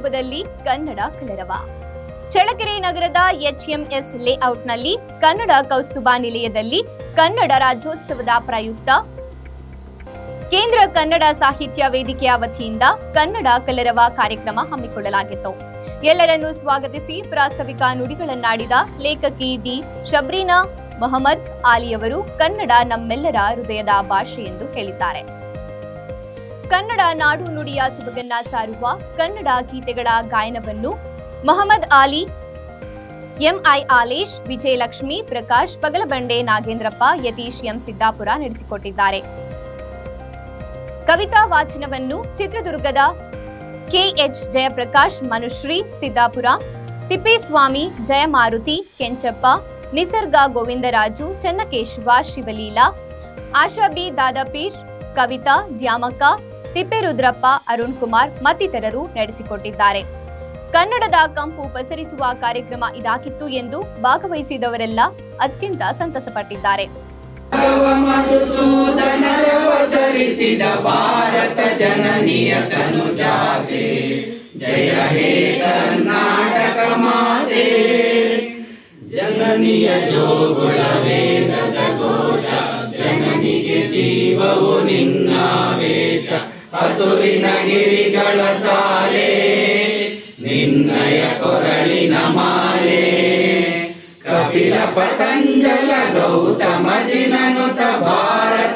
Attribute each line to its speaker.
Speaker 1: ರೂಪದಲ್ಲಿ ಕನ್ನಡ ಕಲರವ ಚಳ್ಳಕೆರೆ ನಗರದ ಎಚ್ಎಂಎಸ್ ಲೇಔಟ್ನಲ್ಲಿ ಕನ್ನಡ ಕೌಸ್ತುಭ ನಿಲಯದಲ್ಲಿ ಕನ್ನಡ ರಾಜ್ಯೋತ್ಸವದ ಪ್ರಯುಕ್ತ ಕೇಂದ್ರ ಕನ್ನಡ ಸಾಹಿತ್ಯ ವೇದಿಕೆಯ ವತಿಯಿಂದ ಕನ್ನಡ ಕಲರವ ಕಾರ್ಯಕ್ರಮ ಹಮ್ಮಿಕೊಳ್ಳಲಾಗಿತ್ತು ಎಲ್ಲರನ್ನೂ ಸ್ವಾಗತಿಸಿ ಪ್ರಾಸ್ತಾವಿಕ ನುಡಿಗಳನ್ನಾಡಿದ ಲೇಖಕಿ ಡಿ ಶಬ್ರೀನಾ ಮೊಹಮ್ಮದ್ ಆಲಿಯವರು ಕನ್ನಡ ನಮ್ಮೆಲ್ಲರ ಹೃದಯದ ಭಾಷೆ ಎಂದು ಹೇಳಿದ್ದಾರೆ ಕನ್ನಡ ನಾಡು ನುಡಿಯ ಸೊಬಗನ್ನ ಸಾರುವ ಕನ್ನಡ ಗೀತೆಗಳ ಗಾಯನವನ್ನು ಮೊಹಮ್ಮದ್ ಆಲಿ ಎಂಐ ಆಲೇಶ್ ವಿಜಯಲಕ್ಷ್ಮಿ ಪ್ರಕಾಶ್ ಪಗಲಬಂಡೆ ನಾಗೇಂದ್ರಪ್ಪ ಯತೀಶ್ ಎಂ ಸಿದ್ದಾಪುರ ನಡೆಸಿಕೊಟ್ಟಿದ್ದಾರೆ ಕವಿತಾ ವಾಚನವನ್ನು ಚಿತ್ರದುರ್ಗದ ಕೆಎಚ್ ಜಯಪ್ರಕಾಶ್ ಮನುಶ್ರೀ ಸಿದ್ದಾಪುರ ತಿಪ್ಪೇಸ್ವಾಮಿ ಜಯಮಾರುತಿ ಕೆಂಚಪ್ಪ ನಿಸರ್ಗ ಗೋವಿಂದರಾಜು ಚನ್ನಕೇಶವ ಶಿವಲೀಲಾ ಆಶಾ ಬಿ ದಾದಾಪೀರ್ ಕವಿತಾ ದ್ಯಾಮಕ್ಕ ತಿಪ್ಪೇರುದ್ರಪ್ಪ ಅರುಣ್ ಕುಮಾರ್ ಮತ್ತಿತರರು ನಡೆಸಿಕೊಟ್ಟಿದ್ದಾರೆ ಕನ್ನಡದ ಕಂಪು ಪಸರಿಸುವ ಕಾರ್ಯಕ್ರಮ ಇದಾಗಿತ್ತು ಎಂದು ಭಾಗವಹಿಸಿದವರೆಲ್ಲ ಅತ್ಯಂತ ಸಂತಸಪಟ್ಟಿದ್ದಾರೆ
Speaker 2: ಮಧುಸೂದನರವತರಿಸಿದ ಭಾರತ ಜನನಿಯ ತನುಜಾತೆ ಜಯ ಹೇ ಕರ್ನಾಟಕ ಮಾತೆ ಜನನಿಯ ಜೋಗುಳ ವೇದದ ಘೋಷ ಜನನಿಗೆ ಜೀವವು ನಿನ್ನಾವೇಶ ಹಸುರಿನ ಗಿರಿಗಳ ಸಾಲೆ ನಿನ್ನಯ ಕೊರಳಿನ ಮಾಲೆ ಕಪಿಲ ಪತಂಜಲ ಗೌತಮ ಜಿನನುತ ಭಾರತ